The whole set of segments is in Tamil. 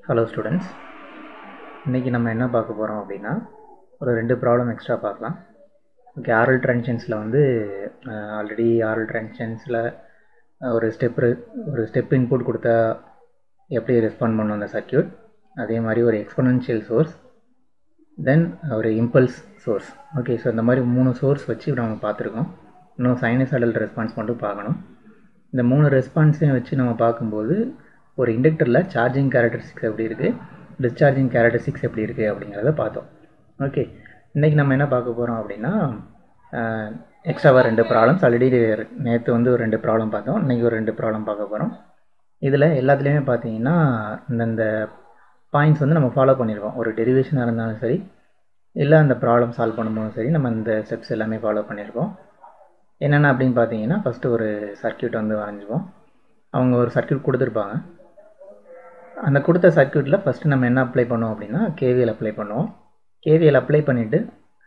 ஹலோ ஸ்டூடெண்ட்ஸ் இன்றைக்கி நம்ம என்ன பார்க்க போகிறோம் அப்படின்னா ஒரு ரெண்டு ப்ராப்ளம் எக்ஸ்ட்ரா பார்க்கலாம் ஓகே ஆரல் ட்ரான்ஷன்ஸில் வந்து ஆல்ரெடி ஆரல் ட்ரான்ஷன்ஸில் ஒரு ஸ்டெப் ஒரு ஸ்டெப் இன்புட் கொடுத்தா எப்படி ரெஸ்பாண்ட் பண்ணும் அந்த சர்க்கியூட் அதே மாதிரி ஒரு எக்ஸ்பொனன்ஷியல் சோர்ஸ் தென் ஒரு இம்பல்ஸ் சோர்ஸ் ஓகே ஸோ இந்த மாதிரி மூணு சோர்ஸ் வச்சு நம்ம பார்த்துருக்கோம் இன்னும் சைனசாய்டல் ரெஸ்பான்ஸ் மட்டும் பார்க்கணும் இந்த மூணு ரெஸ்பான்ஸையும் வச்சு நம்ம பார்க்கும்போது ஒரு இண்டக்டரில் சார்ஜிங் கேரக்டரிஸ்டிக்ஸ் எப்படி இருக்குது டிஸ்சார்ஜிங் கேரக்டரிஸ்டிக்ஸ் எப்படி இருக்குது அப்படிங்கிறத பார்த்தோம் ஓகே இன்றைக்கி நம்ம என்ன பார்க்க போகிறோம் அப்படின்னா எக்ஸ்ட்ராவாக ரெண்டு ப்ராப்ளம்ஸ் ஆல்ரெடி நேற்று வந்து ஒரு ரெண்டு ப்ராப்ளம் பார்த்தோம் இன்றைக்கி ஒரு ரெண்டு ப்ராப்ளம் பார்க்க போகிறோம் இதில் எல்லாத்துலேயுமே பார்த்தீங்கன்னா இந்தந்த பாயிண்ட்ஸ் வந்து நம்ம ஃபாலோ பண்ணியிருக்கோம் ஒரு டெரிவேஷனாக இருந்தாலும் சரி இல்லை அந்த ப்ராப்ளம் சால்வ் பண்ணும்போதும் சரி நம்ம இந்த ஸ்டெப்ஸ் எல்லாமே ஃபாலோ பண்ணியிருக்கோம் என்னென்ன அப்படின்னு பார்த்தீங்கன்னா ஃபஸ்ட்டு ஒரு சர்க்கியூட் வந்து வரைஞ்சிப்போம் அவங்க ஒரு சர்க்கியூட் கொடுத்துருப்பாங்க அந்த கொடுத்த சர்க்கியூட்டில் ஃபஸ்ட்டு நம்ம என்ன அப்ளை பண்ணுவோம் அப்படின்னா கேவிஎல் அப்ளை பண்ணுவோம் கேவிஎல் அப்ளை பண்ணிவிட்டு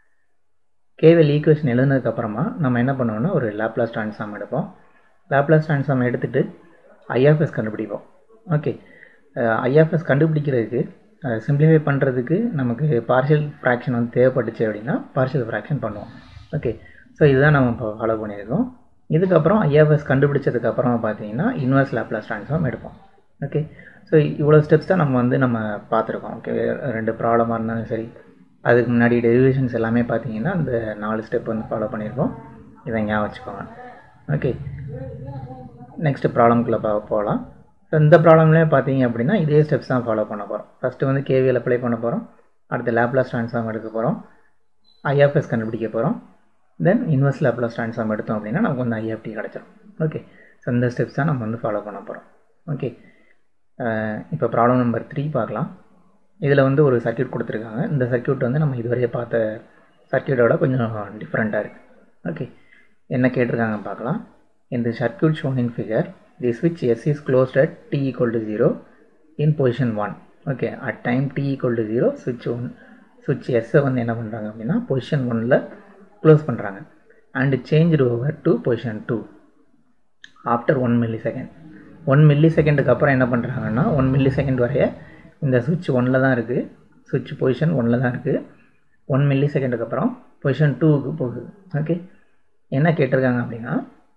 கேவிஎல் ஈக்குவேஷன் எழுதுனதுக்கப்புறமா நம்ம என்ன பண்ணுவோம்னா ஒரு லேப்லாஸ் ட்ரான்ஸ்ஃபார்ம் எடுப்போம் லேப்லாஸ் ட்ரான்ஸ்ஃபார்ம் எடுத்துகிட்டு ஐஆர்எஸ் கண்டுபிடிப்போம் ஓகே ஐஆர்எஸ் கண்டுபிடிக்கிறதுக்கு சிம்பிளிஃபை பண்ணுறதுக்கு நமக்கு பார்ஷியல் ஃப்ராக்ஷன் வந்து தேவைப்பட்டுச்சு அப்படின்னா பார்ஷியல் ஃப்ராக்ஷன் பண்ணுவோம் ஓகே ஸோ இதுதான் நம்ம இப்போ ஃபாலோ பண்ணியிருக்கோம் இதுக்கப்புறம் ஐஎஃப்எஸ் கண்டுபிடிச்சதுக்கப்புறமா பார்த்தீங்கன்னா இன்வெர்ஸ் லேப்லாஸ் ட்ரான்ஸ்ஃபார்ம் எடுப்போம் ஓகே ஸோ இவ்வளோ ஸ்டெப்ஸ் தான் நம்ம வந்து நம்ம பார்த்துருக்கோம் ஓகே ரெண்டு ப்ராப்ளமாக இருந்தாலும் சரி அதுக்கு முன்னாடி டெரிவேஷன்ஸ் எல்லாமே பார்த்தீங்கன்னா அந்த நாலு ஸ்டெப் வந்து ஃபாலோ பண்ணியிருக்கோம் இதை ஞாபகம் வச்சுக்கோங்க ஓகே நெக்ஸ்ட்டு ப்ராப்ளம்குள்ளே பா போகலாம் ஸோ இந்த ப்ராப்ளம்லேயே பார்த்தீங்க அப்படின்னா இதே ஸ்டெப்ஸ் தான் ஃபாலோ பண்ண போகிறோம் ஃபஸ்ட்டு வந்து கேவிஎல் அப்ளை பண்ண போகிறோம் அடுத்து லேப்லாஸ் ட்ரான்ஸ்ஃபார்ம் எடுக்க போகிறோம் ஐஎஃப்எஸ் கண்டுபிடிக்க போகிறோம் தென் இன்வெர்ஸ் லேப்லாஸ் ட்ரான்ஸ்ஃபார்ம் எடுத்தோம் அப்படின்னா நமக்கு வந்து ஐஎஃப்டி கிடச்சிரும் ஓகே ஸோ இந்த ஸ்டெப்ஸ் தான் நம்ம வந்து ஃபாலோ பண்ண போகிறோம் ஓகே இப்போ ப்ராப்ளம் நம்பர் த்ரீ பார்க்கலாம் இதில் வந்து ஒரு சர்க்கியூட் கொடுத்துருக்காங்க இந்த சர்க்கியூட் வந்து நம்ம இதுவரையே பார்த்த சர்க்கியூட்டோட கொஞ்சம் டிஃப்ரெண்ட்டாக இருக்குது ஓகே என்ன கேட்டிருக்காங்க பார்க்கலாம் இந்த சர்க்கியூட் ஷோன் இன் ஃபிகர் தி ஸ்விட்ச் S is closed at D equal to zero in position one okay at time D equal to zero ஸ்விட்ச் ஒன் ஸ்விட்ச் எஸ்ஸை வந்து என்ன பண்ணுறாங்க அப்படின்னா பொசிஷன் ஒனில் க்ளோஸ் பண்ணுறாங்க and change over to position two after one milli millisecond one milli செகண்டுக்கு அப்புறம் என்ன பண்ணுறாங்கன்னா ஒன் மில்லி செகண்ட் வரைய இந்த சுவிட்ச் ஒன்னில் தான் இருக்குது சுவிட்ச் பொசிஷன் ஒன்னில் தான் இருக்குது ஒன் மில்லி செகண்டுக்கு அப்புறம் பொசிஷன் டூவுக்கு போகுது ஓகே என்ன கேட்டிருக்காங்க அப்படின்னா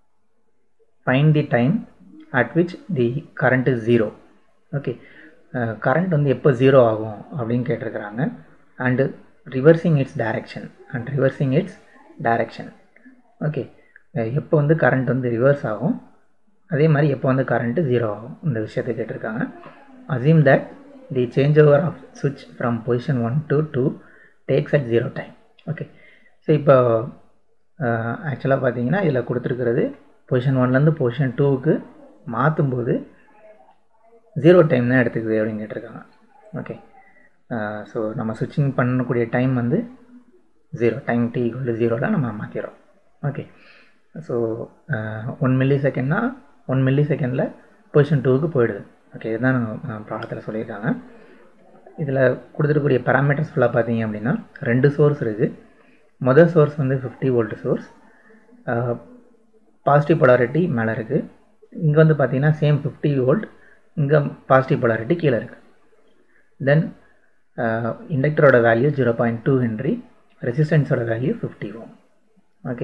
find the time at which the current is zero okay current வந்து எப்போ ஜீரோ ஆகும் அப்படின்னு கேட்டிருக்கிறாங்க and reversing its direction and reversing its direction okay எப்போ வந்து கரண்ட் வந்து ரிவர்ஸ் ஆகும் அதே மாதிரி எப்போ வந்து கரண்ட்டு ஜீரோ ஆகும் இந்த விஷயத்தை கேட்டிருக்காங்க assume that the change over of சுவிட்ச் from position one to two takes at zero time okay so இப்போ ஆக்சுவலாக பார்த்தீங்கன்னா இதில் கொடுத்துருக்கிறது பொசிஷன் ஒன்லேருந்து பொசிஷன் டூவுக்கு மாற்றும்போது ஜீரோ டைம் தான் எடுத்துக்குது அப்படின்னு கேட்டிருக்காங்க ஓகே ஸோ நம்ம சுவிட்சிங் பண்ணக்கூடிய டைம் வந்து ஜீரோ டைம் டி ஈக்குவல் ஜீரோவில் நம்ம மாற்றிடுறோம் ஓகே ஸோ ஒன் மில்லி செகண்ட்னா ஒன் மில்லி செகண்டில் பொசிஷன் டூவுக்கு போயிடுது ஓகே இதுதான் நம்ம ப்ராடத்தில் சொல்லியிருக்காங்க இதில் கொடுத்துருக்கூடிய பேராமீட்டர்ஸ் ஃபுல்லாக பார்த்தீங்க அப்படின்னா ரெண்டு சோர்ஸ் இருக்குது மொதல் சோர்ஸ் வந்து fifty volt source positive polarity மேலே இருக்குது இங்கே வந்து பார்த்தீங்கன்னா சேம் ஃபிஃப்டி வோல்ட் இங்கே பாசிட்டிவ் பொலாரிட்டி கீழே இருக்குது தென் இண்டக்டரோட value zero point two henry ரெசிஸ்டன்ஸோட value fifty ohm okay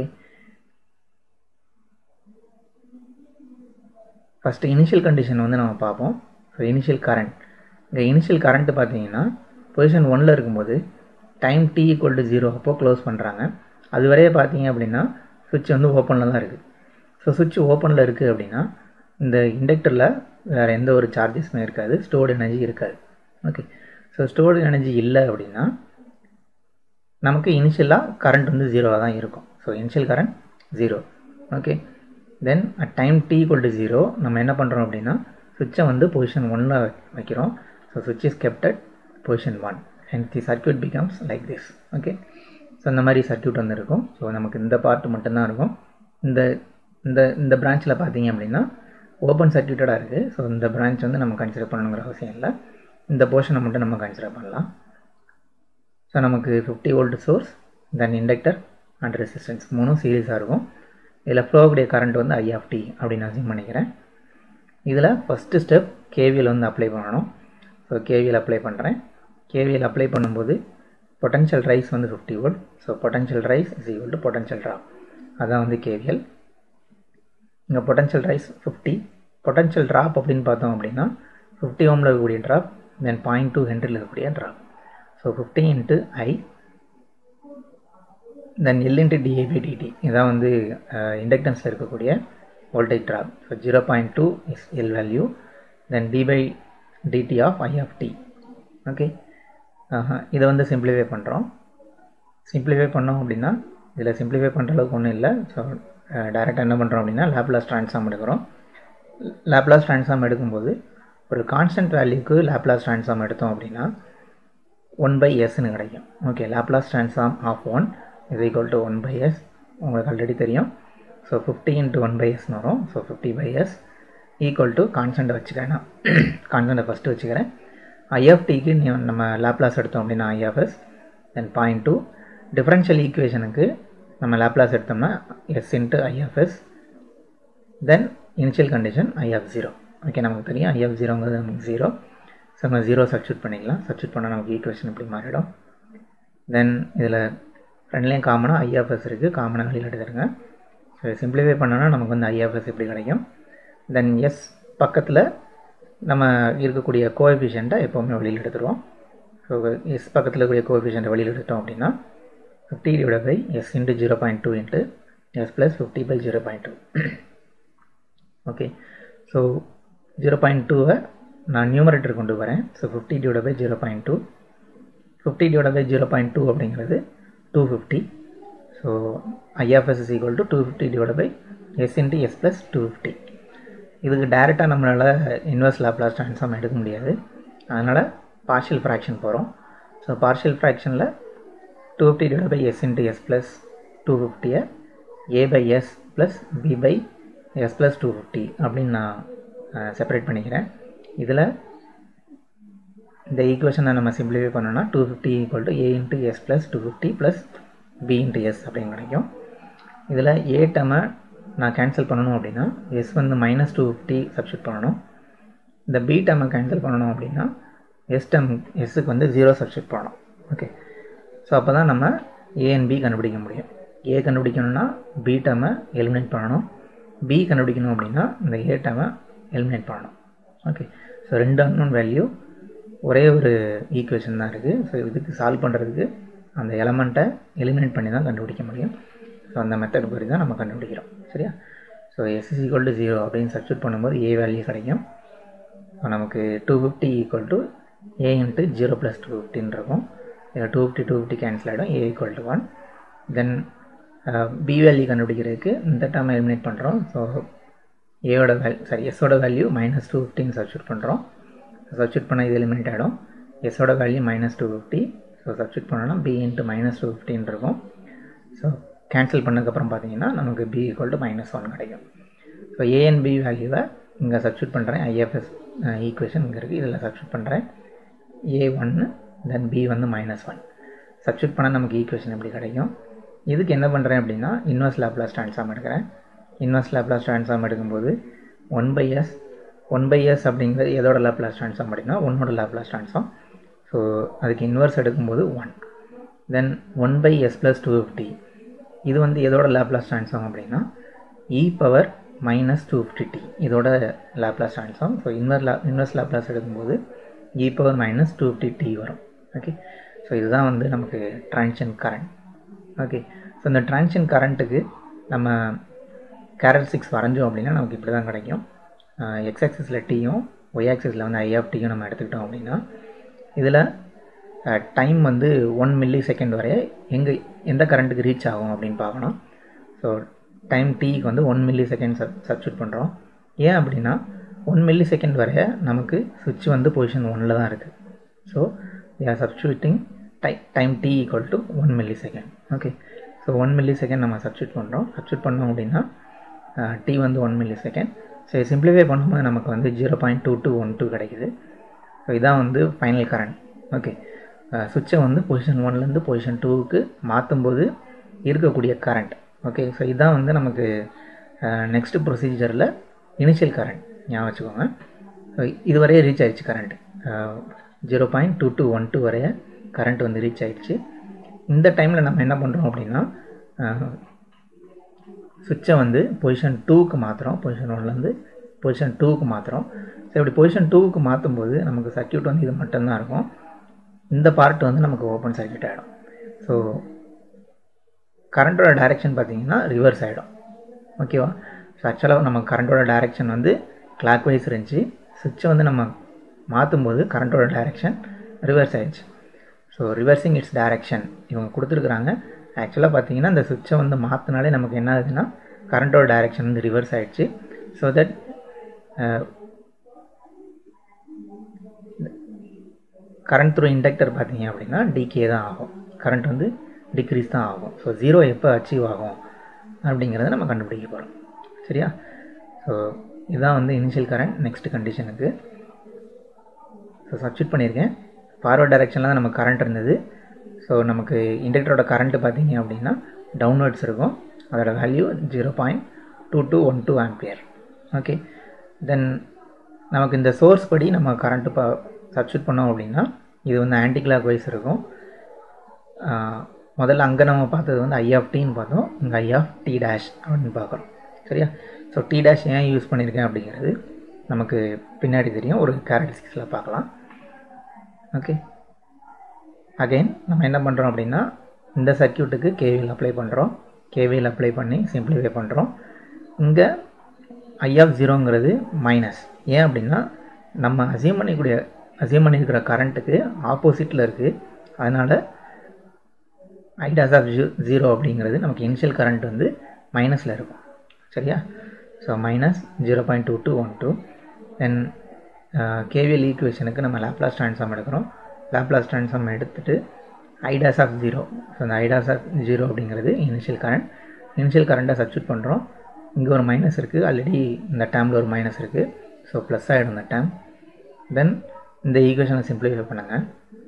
first initial condition வந்து நம்ம பார்ப்போம் ஸோ இனிஷியல் கரண்ட் இங்கே இனிஷியல் கரண்ட்டு பார்த்தீங்கன்னா பொசிஷன் ஒனில் இருக்கும்போது time D equal to zero அப்போது க்ளோஸ் பண்ணுறாங்க அது வரையே பார்த்தீங்க அப்படின்னா சுவிட்ச் வந்து ஓப்பனில் தான் இருக்குது ஸோ சுவிட்ச் ஓப்பனில் இருக்குது அப்படின்னா இந்த இண்டக்டரில் வேறு எந்த ஒரு சார்ஜஸுமே இருக்காது ஸ்டோர்டு எனர்ஜி இருக்காது ஓகே ஸோ ஸ்டோர்டு எனர்ஜி இல்லை அப்படின்னா நமக்கு இனிஷியலாக கரண்ட் வந்து ஜீரோவாக தான் இருக்கும் so initial current zero okay then at time D equal to zero நம்ம என்ன பண்ணுறோம் அப்படின்னா சுவிட்சை வந்து பொசிஷன் ஒன்னில் வைக்கிறோம் ஸோ சுவிட்ச் is kept at position one and the circuit becomes like this okay so இந்த மாதிரி சர்க்கியூட் வந்து இருக்கும் ஸோ நமக்கு இந்த பார்ட் மட்டும்தான் இருக்கும் இந்த இந்த இந்த பிரான்ச்சில் பார்த்தீங்க அப்படின்னா ஓப்பன் சர்க்கியூட்டடாக இருக்குது ஸோ இந்த பிரான்ச் வந்து நம்ம கன்சிடர் பண்ணணுங்கிற அவசியம் இல்லை இந்த போர்ஷனை மட்டும் நம்ம கன்சிடர் பண்ணலாம் ஸோ நமக்கு fifty volt source then inductor and resistance மூணும் சீரியஸாக இருக்கும் இதில் ஃப்ளோவுடைய கரண்ட் வந்து ஐ ஆஃப் டி அப்படின்னு அசியூம் பண்ணிக்கிறேன் இதில் ஃபஸ்ட்டு ஸ்டெப் கேவிஎல் வந்து அப்ளை பண்ணணும் ஸோ கேவிஎல் அப்ளை பண்ணுறேன் கேவிஎல் அப்ளை பண்ணும்போது பொட்டன்ஷியல் ரைஸ் வந்து fifty volt so potential rise is equal to potential drop அதான் வந்து கேவிஎல் இங்கே potential rise fifty potential drop அப்படின்னு பார்த்தோம் அப்படின்னா ஃபிஃப்டி ஓமில் இருக்கக்கூடிய ட்ராப் தென் பாயிண்ட் டூ ஹண்ட்ரில் இருக்கக்கூடிய drop so fifty into I then L into di by dt இதான் வந்து இண்டக்டன்ஸில் இருக்கக்கூடிய voltage drop so zero point two is L value then d by dt of I of D okay இதை வந்து சிம்பிளிஃபை பண்ணுறோம் சிம்பிளிஃபை பண்ணோம் அப்படின்னா இதில் சிம்பிளிஃபை பண்ணுற அளவுக்கு ஒன்றும் இல்லை ஸோ டேரெக்டாக என்ன பண்ணுறோம் அப்படின்னா லேப்லாஸ் ட்ரான்ஸ்ஃபார்ம் எடுக்கிறோம் லேப்லாஸ் ட்ரான்ஸ்ஃபார்ம் எடுக்கும்போது ஒரு கான்ஸ்டன்ட் வேல்யூக்கு லேப்லாஸ் ட்ரான்ஸ்ஃபார்ம் எடுத்தோம் அப்படின்னா ஒன் பை எஸ்ன்னு கிடைக்கும் okay Laplace transform of one is equal to one by s உங்களுக்கு ஆல்ரெடி தெரியும் so fifty into one by எஸ்னு வரும் so fifty by s equal to கான்ஸ்டண்ட்டை வச்சுக்கிறேன் நான் கான்ஸ்டண்ட்டை ஃபஸ்ட்டு வச்சுக்கிறேன் ஐஎஃப்டிக்கு நீ நம்ம லேப்லாஸ் எடுத்தோம் அப்படின்னா IFS then point two differential ஈக்குவேஷனுக்கு நம்ம லேப்லாஸ் எடுத்தோம்னா s into IFS then initial condition IF zero okay நமக்கு தெரியும் ஐஎஃப் ஜீரோங்கிறது நமக்கு ஜீரோ ஸோ நம்ம ஜீரோ சப்ஸ்டியூட் பண்ணிக்கலாம் சப்ஸ்டியூட் பண்ணால் நமக்கு ஈக்குவேஷன் இப்படி மாறிடும் தென் இதில் ரெண்டுலேயும் காமனாக ஐஎஃப்எஸ் இருக்குது காமனாக வெளியில் எடுத்துருங்க ஸோ சிம்பிளிஃபை பண்ணோன்னா நமக்கு வந்து ஐஎஃப்எஸ் எப்படி கிடைக்கும் தென் எஸ் பக்கத்தில் நம்ம இருக்கக்கூடிய கோஎஃபிஷியண்ட்டை எப்போவுமே வெளியில் எடுத்துருவோம் ஸோ எஸ் பக்கத்தில் இருக்கக்கூடிய கோஎஃபிஷியண்ட்டை வெளியில் எடுத்தோம் அப்படின்னா fifty divide by S into zero point two into S plus fifty by zero point two okay so zero point டூவை நான் நியூமரேட்டர் கொண்டு வரேன் so fifty divide by zero point two fifty divide by zero point two அப்படிங்கிறது two fifty so IFS is equal to two fifty divide by S into S plus two fifty இதுக்கு டேரெக்டாக நம்மளால் இன்வெர்ஸ் லேப்லாஸ் ட்ரான்ஸ்ஃபார்ம் எடுக்க முடியாது அதனால் பார்ஷியல் ஃப்ராக்ஷன் போகிறோம் ஸோ பார்ஷியல் ஃப்ராக்ஷனில் two fifty divide by S into S plus two ஃபிஃப்டியை A by S plus B by S plus two fifty அப்படின்னு நான் செப்பரேட் பண்ணிக்கிறேன் இதில் இந்த ஈக்குவேஷனை நம்ம சிம்பிளிஃபை பண்ணோன்னா two fifty equal to A into S plus two fifty plus B into S அப்படின்னு கிடைக்கும் இதில் ஏ டம்மை நான் கேன்சல் பண்ணணும் அப்படின்னா எஸ் வந்து மைனஸ் டூ ஃபிஃப்டி சப்ஸ்டியூட் பண்ணணும் இந்த பி டம்மை கேன்சல் பண்ணணும் அப்படின்னா எஸ் டம் எஸ்ஸுக்கு வந்து ஜீரோ சப்ஸ்டியூட் பண்ணணும் ஓகே ஸோ அப்போ தான் நம்ம ஏ அண்ட் பி கண்டுபிடிக்க முடியும் ஏ கண்டுபிடிக்கணும்னா பி டம்மை எலிமினேட் பண்ணணும் பி கண்டுபிடிக்கணும் அப்படின்னா இந்த ஏ டம்மை எலிமினேட் பண்ணணும் ஓகே ஸோ ரெண்டு அன்னோன் வேல்யூ ஒரே ஒரு ஈக்குவேஷன் தான் இருக்குது ஸோ இதுக்கு சால்வ் பண்ணுறதுக்கு அந்த எலமெண்ட்டை எலிமினேட் பண்ணி தான் கண்டுபிடிக்க முடியும் ஸோ அந்த மெத்தட் படி தான் நம்ம கண்டுபிடிக்கிறோம் சரியா so S is equal to zero அப்படின்னு சப்ஸ்டியூட் பண்ணும்போது ஏ வேல்யூ கிடைக்கும் ஸோ நமக்கு two fifty equal to A into zero plus two ஃபிஃப்டின் இருக்கும் இதில் two fifty two fifty cancel ஆகிடும் A equal to one then B value கண்டுபிடிக்கிறதுக்கு இந்த டேர்ம் எலிமினேட் பண்ணுறோம் ஸோ ஏவோட வேல்யூ சாரி எஸ்ஸோட வேல்யூ மைனஸ் டூ ஃபிஃப்டின்னு சப்ஸ்டியூட் பண்ணுறோம் சப்ஸ்டியூட் பண்ணால் இது எலிமினேட் ஆகிடும் எஸ்ஸோட value minus two fifty so substitute பண்ணோன்னா பி இன்ட்டு மைனஸ் டூ ஃபிஃப்டின் இருக்கும் ஸோ கேன்சல் பண்ணதுக்கப்புறம் பார்த்தீங்கன்னா நமக்கு B equal to minus one கிடைக்கும் ஸோ ஏஎன்பி வேல்யூவை இங்கே சப்ஸ்டியூட் பண்ணுறேன் ஐஎஃப்எஸ் ஈக்குவேஷன் இங்கே இருக்குது இதில் சப்ஸ்டியூட் பண்ணுறேன் ஏ ஒன்று தென் பி வந்து மைனஸ் ஒன் சப்ஸ்டியூட் பண்ணால் நமக்கு ஈக்குவேஷன் எப்படி கிடைக்கும் இதுக்கு என்ன பண்ணுறேன் அப்படின்னா இன்வெர்ஸ் லேப்லாஸ் ட்ரான்ஸ்ஃபார்ம் எடுக்கிறேன் இன்வெர்ஸ் லேப்லாஸ் ட்ரான்ஸ்ஃபார்ம் எடுக்கும்போது one by S one by S அப்படிங்கிறது எதோட லேப்லாஸ் ட்ரான்ஸ்ஃபார்ம் அப்படின்னா ஒன்னோட லேப்லாஸ் ட்ரான்ஸ்ஃபார்ம் ஸோ அதுக்கு இன்வெர்ஸ் எடுக்கும்போது one then one by S plus two fifty இது வந்து எதோட லேப்லாஸ் ட்ரான்ஸ்ஃபார்ம் அப்படின்னா e power minus two fifty T இதோட லேப்லாஸ் ட்ரான்ஸ்ஃபார்ம் ஸோ இன்வர் லே இன்வெர்ஸ் லேப்லாஸ் எடுக்கும்போது e power minus two fifty T வரும் ஓகே ஸோ இதுதான் வந்து நமக்கு ட்ரான்ஷன் கரண்ட் ஓகே ஸோ இந்த ட்ரான்ஷன் கரண்ட்டுக்கு நம்ம கேரட் சிக்ஸ் வரைஞ்சோம் அப்படின்னா நமக்கு இப்படி தான் கிடைக்கும் எக்ஸ் ஆக்சிஸில் டீயும் ஒய் ஆக்சிஸில் வந்து ஐ ஆஃப் டீயும் நம்ம எடுத்துக்கிட்டோம் அப்படின்னா இதில் டைம் வந்து ஒன் மில்லி செகண்ட் வரைய எங்கே எந்த கரண்ட்டுக்கு ரீச் ஆகும் அப்படின்னு பார்க்கணும் ஸோ டைம் டீக்கு வந்து one milli millisecond sub substitute பண்ணுறோம் ஏன் அப்படின்னா ஒன் மில்லி செகண்ட் வரைய நமக்கு சுவிட்ச் வந்து பொசிஷன் ஒனில் தான் இருக்குது ஸோ ஆர் சப்ஸ்டியூட்டிங் டை time D equal to one milli millisecond okay so one milli millisecond நம்ம சப்ஸ்டியூட் பண்ணுறோம் சப்ஸ்டியூட் பண்ணோம் அப்படின்னா டி வந்து one milli millisecond so simplify பண்ணும்போது நமக்கு வந்து zero point two two one two கிடைக்குது ஸோ இதான் வந்து ஃபைனல் கரண்ட் ஓகே சுவிட்சை வந்து பொசிஷன் ஒன்லேருந்து பொசிஷன் டூவுக்கு மாற்றும்போது இருக்கக்கூடிய கரண்ட் ஓகே ஸோ இதான் வந்து நமக்கு நெக்ஸ்ட் ப்ரொசீஜரில் இனிஷியல் கரண்ட் ஞாபகம் வச்சுக்கோங்க ஸோ இதுவரையே ரீச் ஆயிடுச்சு current zero point two two one two வரைய கரண்ட் வந்து ரீச் ஆயிடுச்சு இந்த டைமில் நம்ம என்ன பண்ணுறோம் அப்படின்னா சுவிட்சை வந்து பொசிஷன் டூக்கு மாற்றுறோம் பொசிஷன் ஒன்லேருந்து பொசிஷன் டூக்கு மாற்றுறோம் ஸோ இப்படி பொசிஷன் டூக்கு மாற்றும் போது நமக்கு சர்க்கியூட் வந்து இது மட்டும்தான் இருக்கும் இந்த பார்ட் வந்து நமக்கு ஓப்பன் சர்க்கியூட் ஆகிடும் ஸோ கரண்ட்டோட டைரெக்ஷன் பார்த்தீங்கன்னா ரிவர்ஸ் ஆகிடும் ஓகேவா ஸோ ஆக்சுவலாக நம்ம கரண்ட்டோட டைரெக்ஷன் வந்து கிளாக் வைஸ் இருந்துச்சு சுவிட்சை வந்து நம்ம மாற்றும் போது கரண்ட்டோட டைரெக்ஷன் ரிவர்ஸ் ஆயிடுச்சு ஸோ ரிவர்சிங் இட்ஸ் டைரெக்ஷன் இவங்க கொடுத்துருக்குறாங்க ஆக்சுவலாக பார்த்தீங்கன்னா இந்த சுவிட்சை வந்து மாற்றினாலே நமக்கு என்ன ஆகுதுன்னா கரண்ட்டோட டைரெக்ஷன் வந்து ரிவர்ஸ் ஆயிடுச்சு so that current through inductor பார்த்தீங்க அப்படின்னா டிகே தான் ஆகும் கரண்ட் வந்து டிக்ரீஸ் தான் ஆகும் ஸோ ஜீரோ எப்போ அச்சீவ் ஆகும் அப்படிங்கிறத நம்ம கண்டுபிடிக்க போகிறோம் சரியா ஸோ இதுதான் வந்து இனிஷியல் கரண்ட் நெக்ஸ்ட் கண்டிஷனுக்கு ஸோ சப்ஸ்டியூட் பண்ணியிருக்கேன் ஃபார்வர்ட் டைரெக்ஷனில் தான் நமக்கு கரண்ட் இருந்தது ஸோ நமக்கு இண்டக்டரோட கரண்ட்டு பார்த்தீங்க அப்படின்னா டவுன்வர்ட்ஸ் இருக்கும் அதோட value zero point two two one two ampere okay then நமக்கு இந்த சோர்ஸ் படி நம்ம கரண்ட்டு பா சப்ஸ்டியூட் பண்ணோம் அப்படின்னா இது வந்து ஆன்டி கிளாக் வைஸ் இருக்கும் முதல்ல அங்கே நம்ம பார்த்தது வந்து ஐ ஆஃப் டின்னு பார்த்தோம் இங்கே ஐ ஆஃப் டி டேஷ் அப்படின்னு பார்க்குறோம் சரியா ஸோ டி டேஷ் ஏன் யூஸ் பண்ணியிருக்கேன் அப்படிங்கிறது நமக்கு பின்னாடி தெரியும் ஒரு கேரக்டரிஸ்டிக்ஸில் பார்க்கலாம் ஓகே அகைன் நம்ம என்ன பண்ணுறோம் அப்படின்னா இந்த சர்க்கியூட்டுக்கு கேவிஎல் அப்ளை பண்ணுறோம் கேவிஎல் அப்ளை பண்ணி சிம்பிளிஃபை பண்ணுறோம் இங்கே ஐ ஆஃப் ஜீரோங்கிறது மைனஸ் ஏன் அப்படின்னா நம்ம அசியூம் பண்ணிக்கூடிய அசியூம் பண்ணியிருக்கிற கரண்ட்டுக்கு ஆப்போசிட்டில் இருக்குது அதனால் ஐடாஸ் ஆஃப் ஜீ ஜீரோ அப்படிங்கிறது நமக்கு இனிஷியல் கரண்ட் வந்து மைனஸில் இருக்கும் சரியா so minus zero point two two one two then KVL ஈக்குவேஷனுக்கு நம்ம லேப்லாஸ் ட்ரான்ஸ்ஃபார்ம் எடுக்கிறோம் லேப்லாஸ் ட்ரான்ஸ்ஃபார்ம் எடுத்துகிட்டு ஐடாஸ் ஆஃப் ஜீரோ ஸோ அந்த ஐடாஸ் ஆஃப் ஜீரோ அப்படிங்கிறது இனிஷியல் கரண்ட் இனிஷியல் கரண்ட்டை சப்ஸ்டியூட் பண்ணுறோம் இங்கே ஒரு மைனஸ் இருக்குது ஆல்ரெடி இந்த டேமில் ஒரு மைனஸ் இருக்குது ஸோ ப்ளஸ் ஆகிடும் இந்த டேம் தென் இந்த ஈக்குவேஷனை சிம்பிளிஃபை பண்ணுங்கள்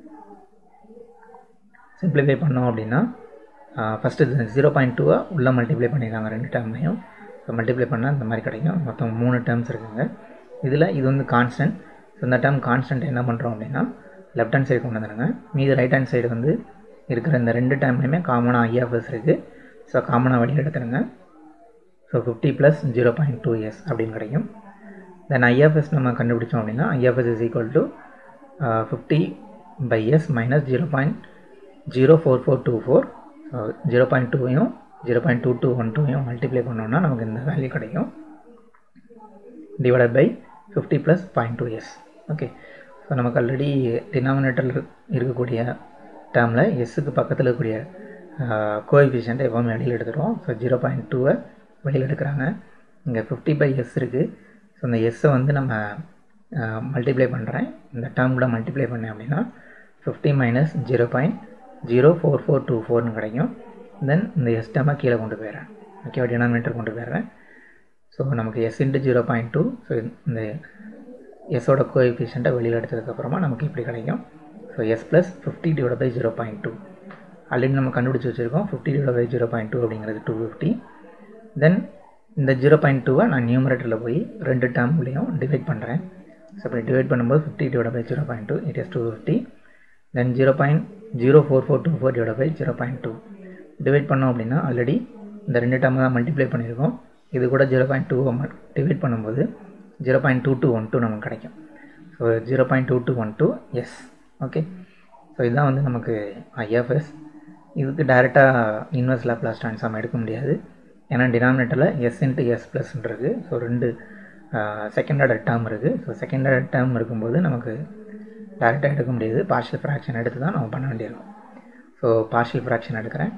சிம்பிளிஃபை பண்ணோம் அப்படின்னா ஃபஸ்ட்டு ஜீரோ பாயிண்ட் டூவை உள்ளே மல்டிப்ளை பண்ணியிருக்காங்க ரெண்டு டேர்ம்லையும் ஸோ மல்டிப்ளை பண்ணால் இந்த மாதிரி கிடைக்கும் மொத்தம் மூணு டேர்ம்ஸ் இருக்குங்க இதில் இது வந்து கான்ஸ்டன்ட் ஸோ இந்த டேர்ம் கான்ஸ்டன்ட் என்ன பண்ணுறோம் அப்படின்னா லெஃப்ட் ஹேண்ட் சைடு கொண்டு வந்துடுங்க மீது ரைட் ஹேண்ட் சைடு வந்து இருக்கிற இந்த ரெண்டு டேர்ம்லையுமே காமனாக ஐஎஃப்எஸ் இருக்குது ஸோ காமனாக வெளியில் எடுத்துருங்க so fifty plus zero point two S அப்படின்னு கிடைக்கும் தென் ஐஎஃப்எஸ் நம்ம கண்டுபிடிச்சோம் அப்படின்னா IFS is equal to fifty by S minus zero point zero four four two four so zero point டூவையும் zero point two two one டூவையும் மல்டிப்ளை பண்ணோம்னா நமக்கு இந்த வேல்யூ கிடைக்கும் divided by fifty plus point two S okay so நமக்கு ஆல்ரெடி டினாமினேட்டரில் இருக்கக்கூடிய டேர்மில் எஸ்ஸுக்கு பக்கத்தில் இருக்கக்கூடிய கோஎஃபிஷியண்ட்டை எப்போவுமே வெளியில் எடுத்துருவோம் ஸோ ஜீரோ பாயிண்ட் டூவை வெளியில் எடுக்கிறாங்க இங்கே ஃபிஃப்டி பை எஸ் இருக்குது ஸோ இந்த எஸ்ஸை வந்து நம்ம மல்டிப்ளை பண்ணுறேன் இந்த டேர்மில் மல்டிப்ளை பண்ணேன் அப்படின்னா fifty minus zero point zero four four two ஃபோர்னு கிடைக்கும் தென் இந்த எஸ் டேமாக கீழே கொண்டு போயிடுறேன் ஓகேவா டினாமினேட்டர் கொண்டு போயிடுறேன் ஸோ நமக்கு S into zero point two so இந்த எஸ்ஸோட கோஎஃபிஷியண்ட்டை வெளியில் எடுத்ததுக்கப்புறமா நமக்கு இப்படி கிடைக்கும் so S plus fifty divide by zero point two already நம்ம கண்டுபிடிச்சி வச்சுருக்கோம் fifty divide by zero point two அப்படிங்கிறது டூ ஃபிஃப்டி தென் இந்த ஜீரோ பாயிண்ட் டூவை நான் நியூமரேட்டரில் போய் ரெண்டு டேர்ம்லேயும் டிவைட் பண்ணுறேன் ஸோ அப்படி டிவைட் பண்ணும்போது fifty divide by zero point two it is two fifty then zero point zero four four two four divide by zero point two divide பண்ணோம் அப்படின்னா ஆல்ரெடி இந்த ரெண்டு டேர்மை தான் மல்டிப்ளை பண்ணியிருக்கோம் இது கூட ஜீரோ பாயிண்ட் டூவை டிவைட் பண்ணும்போது zero point two two one two நமக்கு கிடைக்கும் so zero point two two one two S okay so இதுதான் வந்து நமக்கு ஐஎஃப்எஸ் இதுக்கு டைரெக்டாக இன்வெர்ஸ் லேப்லாஸ் ட்ரான்ஸ்ஃபார்ம் எடுக்க முடியாது ஏன்னா டினாமினேட்டரில் எஸ் இன்ட்டு எஸ் ப்ளஸ்ன்றது ஸோ ரெண்டு செகண்ட் ஆர்டர் டேர்ம் இருக்குது ஸோ செகண்ட் ஆர்டர் டேர்ம் இருக்கும்போது நமக்கு டேரெக்டாக எடுக்க முடியாது பார்ஷியல் ஃப்ராக்ஷன் எடுத்து தான் நம்ம பண்ண வேண்டியிருக்கும் ஸோ பார்ஷியல் ஃப்ராக்ஷன் எடுக்கிறேன்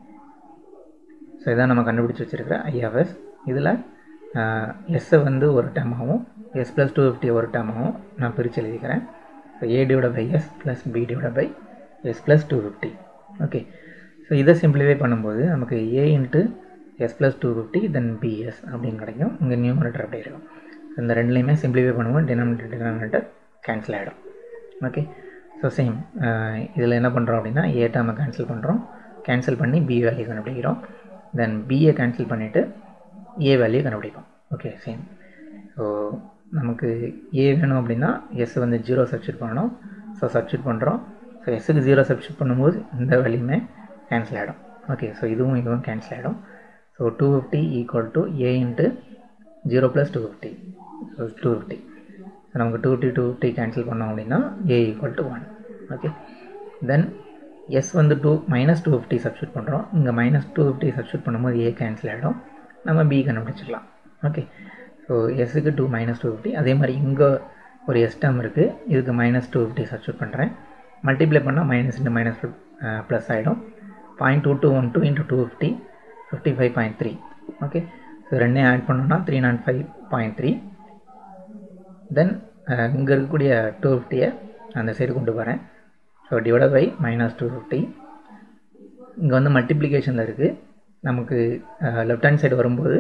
ஸோ இதான் நம்ம கண்டுபிடிச்சி வச்சுருக்கிற ஐஎஃப்எஸ் இதில் எஸ்ஸை வந்து ஒரு டேர்மாகவும் எஸ் ப்ளஸ் டூ ஃபிஃப்டி ஒரு டேர்மாகவும் நான் பிரித்து எழுதிக்கிறேன் so A divide by S plus B divide by S plus two fifty okay so இதை சிம்பிளிஃபை பண்ணும்போது நமக்கு A into S plus two fifty then BS அப்படின்னு கிடைக்கும் இங்கே நியூமரேட்டர் அப்படி இருக்கும் இந்த ரெண்டுலேயுமே சிம்பிளிஃபை பண்ணும்போது டினாமினேட்டர் டினாமினேட்டர் கேன்சல் ஆகிடும் ஓகே ஸோ சேம் இதில் என்ன பண்ணுறோம் அப்படின்னா ஏ டேர்மை கேன்சல் பண்ணுறோம் கேன்சல் பண்ணி பி வேல்யூ கண்டுபிடிக்கிறோம் தென் பிஏ கேன்சல் பண்ணிவிட்டு ஏ வேல்யூ கண்டுபிடிப்போம் ஓகே சேம் ஸோ நமக்கு ஏ வேணும் அப்படின்னா எஸ் வந்து ஜீரோ சப்ஸ்டியூட் பண்ணணும் ஸோ சப்ஸ்டியூட் பண்ணுறோம் ஸோ எஸ்ஸுக்கு ஜீரோ சப்ஸ்டியூட் பண்ணும்போது இந்த வேல்யூமே கேன்சல் ஆகிடும் ஓகே ஸோ இதுவும் இதுவும் கேன்சல் ஆகிடும் so two fifty equal to A into zero plus two fifty so two fifty so நமக்கு two fifty two fifty cancel பண்ணோம் அப்படின்னா A equal to one okay then S வந்து to minus two fifty substitute பண்ணுறோம் இங்கே மைனஸ் டூ ஃபிஃப்டி சப்ஸ்டியூட் பண்ணும்போது ஏ கேன்சல் ஆகிடும் நம்ம பி கண்டுபிடிச்சிக்கலாம் ஓகே ஸோ எஸ்ஸுக்கு டூ மைனஸ் டூ ஃபிஃப்டி அதே மாதிரி இங்கே ஒரு எஸ் டேம் இருக்குது இதுக்கு மைனஸ் டூ ஃபிஃப்டி சப்ஸ்டியூட் பண்ணுறேன் மல்டிப்ளை பண்ணால் மைனஸ் இன்ட்டு மைனஸ் ப்ளஸ் ஆகிடும் point two two one two into two fifty fifty five point three okay so ரெண்டையும் ஆட் பண்ணோன்னா three not five point three then இங்கே இருக்கக்கூடிய டூ ஃபிஃப்டியை அந்த சைடு கொண்டு வரேன் so divide by minus two fifty இங்கே வந்து மல்டிப்ளிகேஷனில் இருக்குது நமக்கு லெஃப்ட் ஹேண்ட் சைடு வரும்போது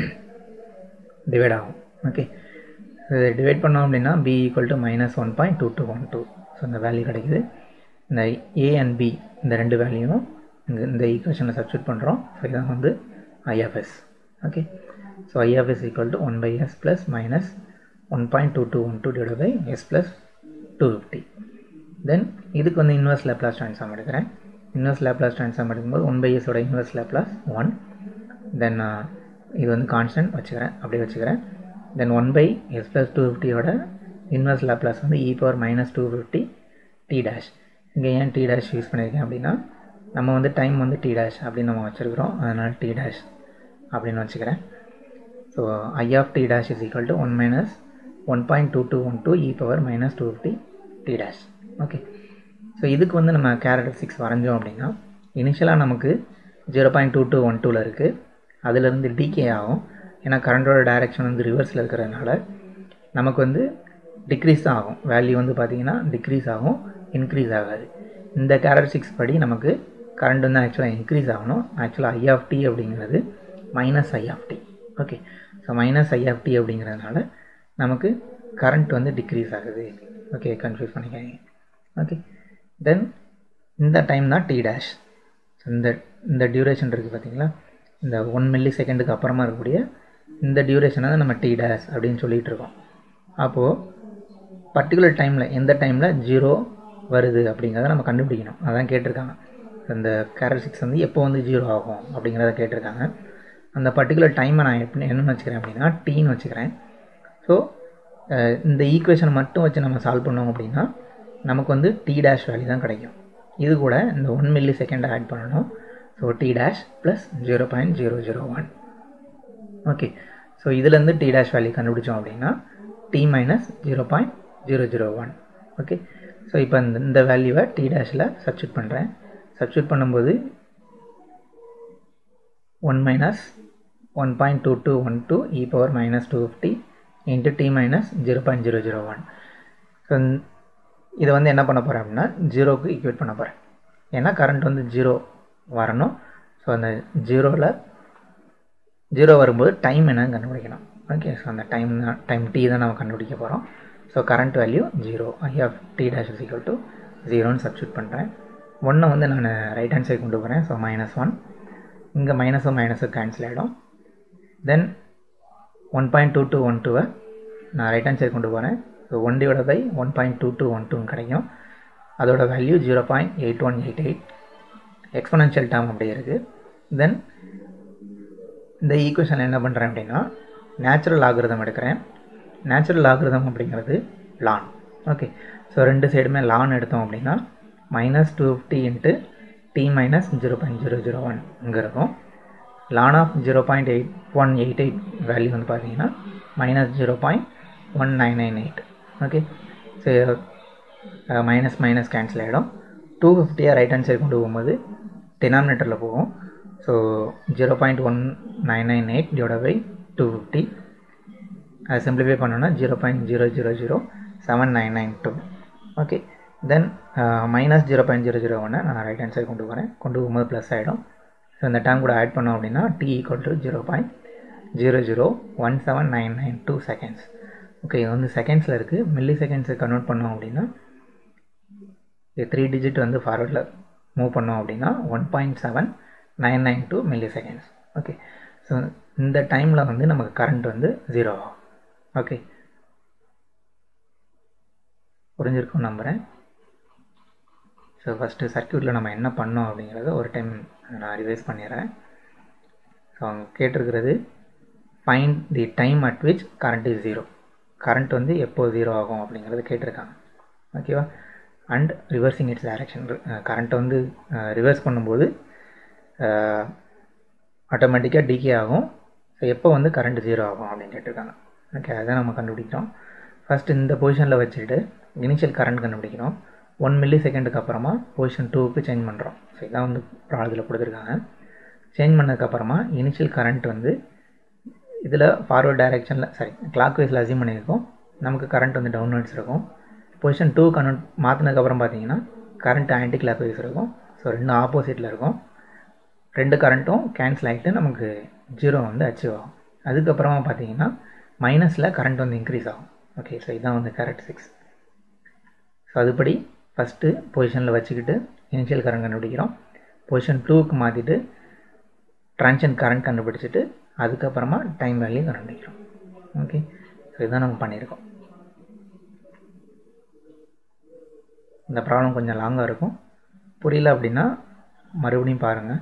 டிவைட் ஆகும் ஓகே இதை டிவைட் பண்ணோம் அப்படின்னா B equal to minus one point two two one two so இந்த வேல்யூ கிடைக்குது இந்த ஏ அண்ட் பி இந்த ரெண்டு வேல்யூவும் இங்கே இந்த ஈக்குவேஷனில் சப்ஸ்டியூட் பண்ணுறோம் ஸோ இதான் வந்து IFS okay so IFS equal to one by S plus minus one point two two one two divide by S plus two fifty then இதுக்கு வந்து இன்வெர்ஸ் லேப்லாஸ் ட்ரான்ஸ்ஃபார்ம் எடுக்கிறேன் இன்வெர்ஸ் லேப்லாஸ் ட்ரான்ஸ்ஃபார்ம் எடுக்கும்போது ஒன் பை எஸோட இன்வெர்ஸ் லேப்லாஸ் ஒன் தென் இது வந்து கான்ஸ்டன்ட் வச்சுக்கிறேன் அப்படியே வச்சுக்கிறேன் then one by S plus two ஃபிஃப்டியோட இன்வெர்ஸ் லேப்லாஸ் வந்து e power minus two fifty T dash இங்கே ஏன் டி டேஷ் யூஸ் பண்ணியிருக்கேன் அப்படின்னா நம்ம வந்து டைம் வந்து டி டேஷ் அப்படின்னு நம்ம வச்சுருக்கிறோம் அதனால் டி டேஷ் அப்படின்னு வச்சுக்கிறேன் so I of T dash is equal to one minus one point two two one two e power minus two fifty T dash okay so இதுக்கு வந்து நம்ம கேரக்டர் சிக்ஸ் வரைஞ்சோம் அப்படின்னா இனிஷியலாக நமக்கு zero point two two one டூவில் இருக்குது அதிலிருந்து டிகே ஆகும் ஏன்னா கரண்டோட டைரெக்ஷன் வந்து ரிவர்ஸில் இருக்கிறதுனால நமக்கு வந்து டிக்ரீஸ் தான் ஆகும் வேல்யூ வந்து பார்த்திங்கன்னா டிக்ரீஸ் ஆகும் இன்க்ரீஸ் ஆகாது இந்த கேரக்டர் சிக்ஸ் படி நமக்கு கரண்ட் வந்து ஆக்சுவலாக இன்க்ரீஸ் ஆகணும் ஆக்சுவலாக ஐ ஆஃப் டி அப்படிங்கிறது minus I of D okay so minus I of T அப்படிங்கிறதுனால நமக்கு கரண்ட் வந்து டிக்ரீஸ் ஆகுது ஓகே கன்ஃபியூஸ் பண்ணிக்காங்க ஓகே தென் இந்த டைம் தான் டி டேஷ் இந்த இந்த டியூரேஷன் இருக்குது பார்த்தீங்களா இந்த ஒன் மில்லி செகண்டுக்கு அப்புறமா இருக்கக்கூடிய இந்த டியூரேஷனை தான் நம்ம டி டேஷ் அப்படின்னு சொல்லிகிட்டு இருக்கோம் அப்போது பர்டிகுலர் டைமில் எந்த டைமில் ஜீரோ வருது அப்படிங்கிறத நம்ம கண்டுபிடிக்கணும் அதான் கேட்டிருக்காங்க இந்த கேரக்டரிஸ்டிக்ஸ் வந்து எப்போ வந்து ஜீரோ ஆகும் அப்படிங்கிறத கேட்டிருக்காங்க அந்த பர்டிகுலர் டைமை நான் எப்படி என்னென்னு வச்சுக்கிறேன் அப்படின்னா டீன்னு வச்சுக்கிறேன் ஸோ இந்த ஈக்குவேஷனை மட்டும் வச்சு நம்ம சால்வ் பண்ணோம் அப்படின்னா நமக்கு வந்து டி டேஷ் வேல்யூ தான் கிடைக்கும் இது கூட இந்த ஒன் மில்லி செகண்ட் ஆட் பண்ணணும் so T dash plus zero point zero zero one okay so இதுலேருந்து டி டேஷ் வேல்யூ கண்டுபிடிச்சோம் அப்படின்னா T minus zero point zero zero one okay so இப்போ இந்த இந்த வேல்யூவை டி டேஷில் சப்ஸ்டியூட் பண்ணுறேன் சப்ஸ்டியூட் பண்ணும்போது one minus one point two two one two e power minus two fifty into T minus zero point zero zero one so இதை வந்து என்ன பண்ண போகிறேன் அப்படின்னா ஜீரோக்கு ஈக்குவேட் பண்ண போகிறேன் ஏன்னா கரண்ட் வந்து ஜீரோ வரணும் ஸோ அந்த ஜீரோவில் ஜீரோ வரும்போது டைம் என்னன்னு கண்டுபிடிக்கணும் ஓகே ஸோ அந்த டைம் தான் டைம் டி தான் நம்ம கண்டுபிடிக்க போகிறோம் so current value zero I of T dash is equal to ஜீரோன்னு சப்ஸ்டியூட் பண்ணுறேன் ஒன்றை வந்து நான் ரைட் ஹேண்ட் சைடு கொண்டு போகிறேன் ஸோ மைனஸ் ஒன் இங்கே மைனஸும் மைனஸும் கேன்சல் ஆகிடும் then one point two two one டூவை நான் ரைட் ஹேண்ட் சைடு கொண்டு போகிறேன் so one divide by one point two two one டூன்னு கிடைக்கும் அதோட value zero point eight one eight eight exponential term அப்படியே இருக்குது தென் இந்த ஈக்குவேஷன் என்ன பண்ணுறேன் அப்படின்னா நேச்சுரல் ஆகிருதம் எடுக்கிறேன் நேச்சுரல் ஆகிருதம் அப்படிங்கிறது லான் ஓகே ஸோ ரெண்டு சைடுமே லான் எடுத்தோம் அப்படின்னா minus two fifty into T minus zero point zero zero one இங்கே இருக்கும் ln of zero point eight one eight eight value வந்து பார்த்தீங்கன்னா minus zero point one nine nine eight okay so minus minus cancel ஆகிடும் டூ ஃபிஃப்டியாக ரைட் ஹேண்ட் சைடு கொண்டு போகும்போது டினாமினேட்டரில் போகும் so zero point one nine nine eight divide by two fifty அதை சிம்பிளிஃபை பண்ணோன்னா zero point zero zero zero seven nine nine two okay then minus zero point zero zero ஒன்று நான் ரைட் ஹேண்ட் சைடு கொண்டு போகிறேன் கொண்டு போகும்போது ப்ளஸ் ஆகிடும் ஸோ இந்த டேம் கூட ஆட் பண்ணோம் அப்படின்னா T equal to zero point zero zero one seven nine nine two seconds okay இது வந்து செகண்ட்ஸில் இருக்குது மில்லி செகண்ட்ஸை கன்வெர்ட் பண்ணோம் அப்படின்னா இது த்ரீ டிஜிட் வந்து ஃபார்வர்டில் மூவ் பண்ணோம் அப்படின்னா one point seven nine nine two milli seconds okay so இந்த டைமில் வந்து நமக்கு கரண்ட் வந்து ஜீரோ ஆகும் ஓகே புரிஞ்சிருக்கும் நம்புகிறேன் ஸோ ஃபஸ்ட்டு சர்க்கியூட்டில் நம்ம என்ன பண்ணோம் அப்படிங்கிறத ஒரு டைம் நான் ரிவைஸ் பண்ணிடுறேன் ஸோ அவங்க கேட்டிருக்கிறது find the time at which current is zero current வந்து எப்போ ஜீரோ ஆகும் அப்படிங்கிறது கேட்டிருக்காங்க ஓகேவா அண்ட் ரிவர்சிங் இட்ஸ் டைரக்ஷன் கரண்ட்டை வந்து ரிவர்ஸ் பண்ணும்போது ஆட்டோமேட்டிக்காக டிகே ஆகும் ஸோ எப்போ வந்து கரண்ட் ஜீரோ ஆகும் அப்படின்னு கேட்டிருக்காங்க ஓகே அதான் நம்ம கண்டுபிடிக்கிறோம் ஃபஸ்ட் இந்த பொசிஷனில் வச்சுட்டு இனிஷியல் கரண்ட் கண்டுபிடிக்கிறோம் ஒன் மில்லி செகண்டுக்கு அப்புறமா பொசிஷன் டூக்கு சேஞ்ச் பண்ணுறோம் ஸோ இதான் வந்து ப்ராப்ளத்தில் கொடுத்துருக்காங்க சேஞ்ச் பண்ணதுக்கப்புறமா இனிஷியல் கரண்ட் வந்து இதில் ஃபார்வர்ட் டைரெக்ஷனில் சாரி கிளாக் வைஸில் அசியூம் பண்ணியிருக்கோம் நமக்கு கரண்ட் வந்து டவுன்வர்ட்ஸ் இருக்கும் பொசிஷன் டூ கன்வெர்ட் மாற்றினதுக்கப்புறம் பார்த்தீங்கன்னா கரண்ட் ஆன்டி கிளாக் வைஸ் இருக்கும் ஸோ ரெண்டு ஆப்போசிட்டில் இருக்கும் ரெண்டு கரண்ட்டும் கேன்சல் ஆகிட்டு நமக்கு ஜீரோ வந்து அச்சீவ் ஆகும் அதுக்கப்புறமா பார்த்தீங்கன்னா மைனஸில் கரண்ட் வந்து இன்க்ரீஸ் ஆகும் ஓகே ஸோ இதுதான் வந்து கரெக்ட் சிக்ஸ் ஸோ அதுபடி ஃபஸ்ட்டு பொசிஷனில் வச்சுக்கிட்டு இனிஷியல் கரண்ட் கண்டுபிடிக்கிறோம் பொசிஷன் டூக்கு மாற்றிட்டு ட்ரான்ஷன் கரண்ட் கண்டுபிடிச்சிட்டு அதுக்கப்புறமா டைம் வேல்யூ கண்டுபிடிக்கிறோம் ஓகே ஸோ இதுதான் நம்ம பண்ணியிருக்கோம் இந்த ப்ராப்ளம் கொஞ்சம் லாங்காக இருக்கும் புரியல அப்படின்னா மறுபடியும் பாருங்கள்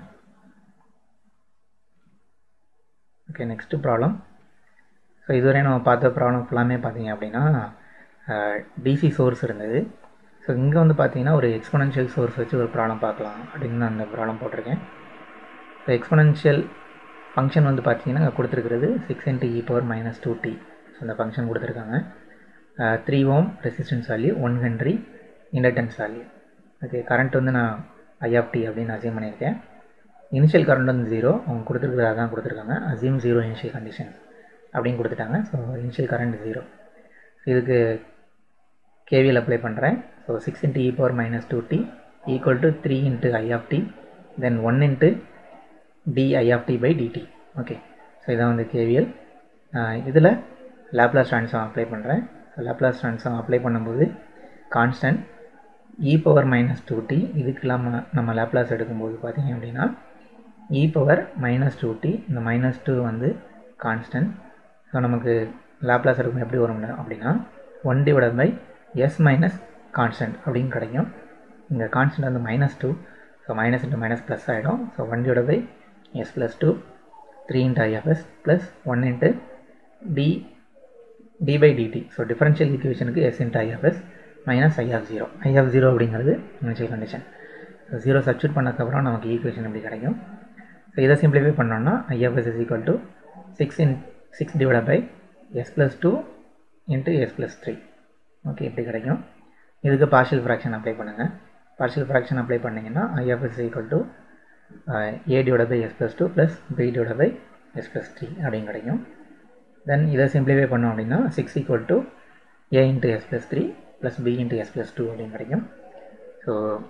ஓகே நெக்ஸ்ட்டு ப்ராப்ளம் ஸோ இதுவரை நம்ம பார்த்த ப்ராப்ளம் ஃபுல்லாமே பார்த்தீங்க அப்படின்னா டிசி சோர்ஸ் இருந்தது ஸோ இங்கே வந்து பார்த்தீங்கன்னா ஒரு எக்ஸ்பொனன்ஷியல் சோர்ஸ் வச்சு ஒரு ப்ராப்ளம் பார்க்கலாம் அப்படின்னு நான் அந்த ப்ராப்ளம் போட்டிருக்கேன் ஸோ எக்ஸ்பொனன்ஷியல் ஃபங்க்ஷன் வந்து பார்த்தீங்கன்னா அங்கே கொடுத்துருக்கிறது six into e power minus two T so அந்த ஃபங்க்ஷன் கொடுத்துருக்காங்க three ohm resistance value one henry inductance value okay current வந்து நான் ஐ ஆஃப் டி அப்படின்னு அசீம் பண்ணியிருக்கேன் இனிஷியல் கரண்ட் வந்து ஜீரோ அவங்க கொடுத்துருக்குறது அதான் கொடுத்துருக்காங்க அசீம் ஜீரோ இனிஷியல் கண்டிஷன் அப்படின்னு கொடுத்துட்டாங்க ஸோ இனிஷியல் கரண்ட் ஜீரோ இதுக்கு கேவிஎல் அப்ளை பண்ணுறேன் so six into e power minus two T equal to three into I of T then one into D I of T by DT okay so இதான் வந்து கேவிஎல் இதில் லேப்லாஸ் ட்ரான்ஸ்ஃபார்ம் அப்ளை பண்ணுறேன் லேப்லாஸ் ட்ரான்ஸ்ஃபார்ம் அப்ளை பண்ணும்போது constant e power minus two T இதுக்கு இல்லாமல் நம்ம லேப்லாஸ் எடுக்கும்போது பார்த்தீங்க அப்படின்னா e power minus two T இந்த மைனஸ் டூ வந்து கான்ஸ்டன்ட் ஸோ நமக்கு லேப்லாஸ் எடுக்கும் எப்படி வரும் அப்படின்னா one divide by S minus constant அப்படின்னு கிடைக்கும் இங்கே கான்ஸ்டன்ட் வந்து minus two so minus into minus plus ஆகிடும் so one divide by S plus two three into IFS plus one into D T by DT so differential ஈக்குவேஷனுக்கு S into IFS minus I of zero I of zero அப்படிங்கிறது initial condition so zero substitute பண்ணதுக்கப்புறம் நமக்கு ஈக்குவேஷன் எப்படி கிடைக்கும் ஸோ இதை சிம்பிளிஃபை பண்ணோம்னா IFS is equal to six in six divide by S plus two into S plus three okay இப்படி கிடைக்கும் இதுக்கு பார்ஷியல் ஃப்ராக்ஷன் அப்ளை பண்ணுங்கள் பார்ஷியல் ஃப்ராக்ஷன் அப்ளை பண்ணிங்கன்னா IFS equal to A divide by S plus two plus B divide by S plus three அப்படின்னு கிடைக்கும் தென் இதை சிம்பிளிஃபை பண்ணோம் அப்படின்னா six equal to A into S plus three plus B into S plus two அப்படின்னு கிடைக்கும் ஸோ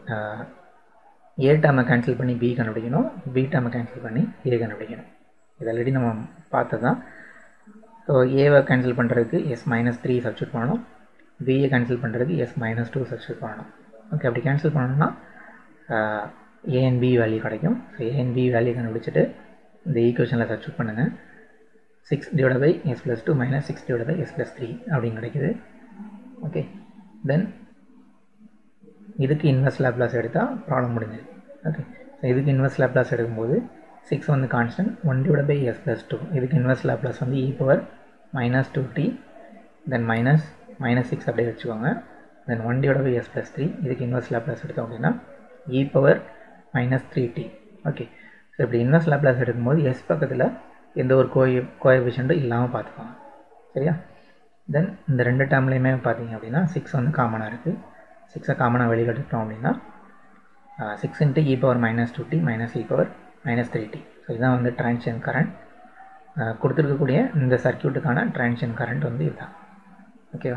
ஏ டேமை கேன்சல் பண்ணி பி கண்டுபிடிக்கணும் பி டேமை கேன்சல் பண்ணி ஏ கண்டுபிடிக்கணும் இது ஆல்ரெடி நம்ம பார்த்தது தான் ஸோ ஏவை கேன்சல் பண்ணுறதுக்கு எஸ் மைனஸ் த்ரீ சப்ஸ்டியூட் பண்ணணும் பிஏ கேன்சல் பண்ணுறதுக்கு எஸ் மைனஸ் டூ சப்ஸ்டியூட் பண்ணணும் ஓகே அப்படி கேன்சல் பண்ணணும்னா ஏஎன்பி வேல்யூ கிடைக்கும் ஸோ ஏஎன்பி வேல்யூ கண்டுபிடிச்சிட்டு இந்த ஈக்குவேஷனில் சப்ஸ்டியூட் பண்ணுங்கள் six divide by S plus two minus six divide by S plus three அப்படின்னு கிடைக்குது ஓகே தென் இதுக்கு இன்வெஸ்ட் லேப்லாஸ் எடுத்தால் ப்ராப்ளம் முடிஞ்சது ஓகே ஸோ இதுக்கு இன்வெஸ்ட் லேப்லாஸ் எடுக்கும்போது சிக்ஸ் வந்து constant one divide by S plus two இதுக்கு இன்வெஸ்ட் லேப்லாஸ் வந்து e power minus two T then minus minus six அப்படியே வச்சுக்கோங்க then one divide by S plus three இதுக்கு இன்வெஸ்ட் லேப்லாஸ் எடுத்தோம் அப்படின்னா e power minus three T okay so இப்படி இன்வெஸ்ட் லேப்லாஸ் எடுக்கும்போது எஸ் பக்கத்தில் எந்த ஒரு கோய கோஎஃபிஷியண்ட்டும் இல்லாமல் பார்த்துக்கோங்க சரியா தென் இந்த ரெண்டு டேர்ம்லேயுமே பார்த்தீங்க அப்படின்னா சிக்ஸ் வந்து காமனாக இருக்குது சிக்ஸை காமனாக வெளிக்கெடுத்தோம் அப்படின்னா six into e power minus two T minus e power minus three T so இதுதான் வந்து ட்ரான்ஷன் கரண்ட் கொடுத்துருக்கக்கூடிய இந்த சர்க்கியூட்டுக்கான ட்ரான்ஷன் கரண்ட் வந்து இதுதான் ஓகேவா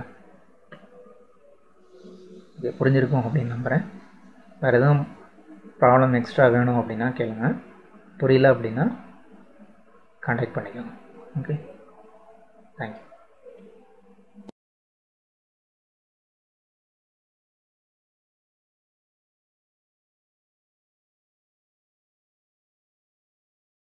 ஓகே புரிஞ்சிருக்கும் அப்படின்னு நம்புகிறேன் வேறு எதுவும் ப்ராப்ளம் எக்ஸ்ட்ரா வேணும் அப்படின்னா கேளுங்க புரியல அப்படின்னா காண்டாக்ட் பண்ணிக்கோங்க ஓகே தேங்க்யூ